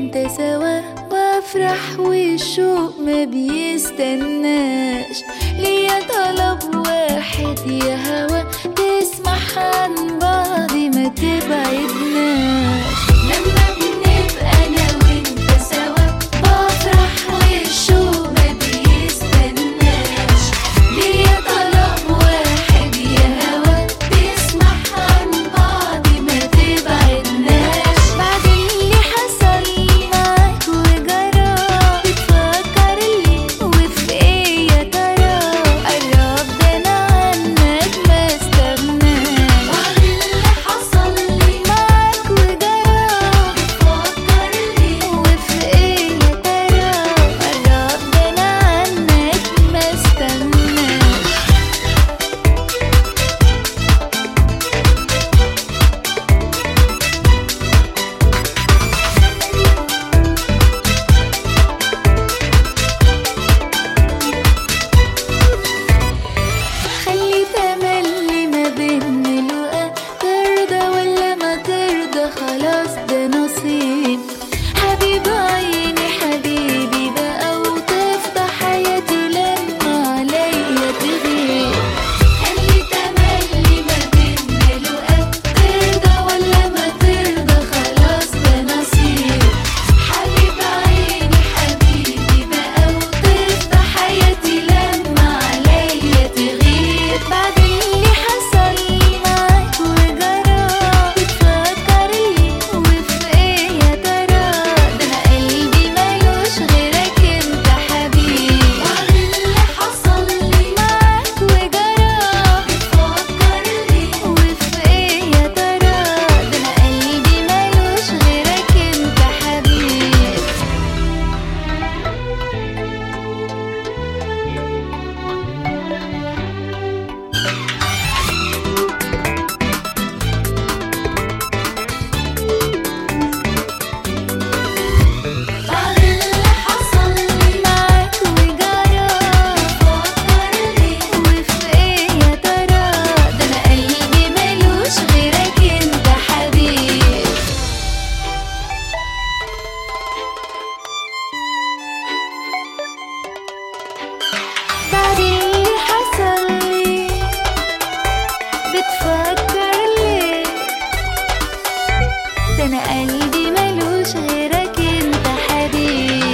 وانت سوا وافرح والشوق ما بيستناش ليا طلب واحد يا هوا تسمح عن بعض ما تبعدناش لما بنبقى انا وانت سوا بفرح والشوق ما بيستناش ليا طلب واحد يا هوا تسمح عن بعض ما تبعدناش بعد اللي حصل معاك وجرى بتفكر ليه وفي ايه يا ترى قرب ده انا عنك ما استغناش بعد اللي حصل لي معاك وجرى بتفكر ليه وفي ايه يا ترى قرب ده انا عنك ما استغناش خلي تملي ما بين لقا ترضى ولا ما ترضى خلاص ده نصيب حبيب عيني حبيبي بقى وتفضى حياتي لما عليا تغيب خلي تملي ما بين لقا ترضى ولا ما ترضى خلاص ده نصيب حبيب عيني حبيبي بقى وتفضى حياتي لما عليا تغيب بعد اللي حصل معاك وجرى بتفكر ليه وفي ايه يا ترى ده انا قلبي ملوش غيرك انت حبيبي بعد اللي حصل لي معاك وجرى بتفكر ليه وفي ايه يا ترى ده انا قلبي ملوش غيرك انت حبيبي بعد اللي حصل لي معاك وجرى بفكر ليه وفي ايه يا ترى ده انا قلبي ملوش غيرك انت حبيبي بعد اللي حصل لي بتفكر ليه ده انا قلبي ملوش غيرك انت حبيبي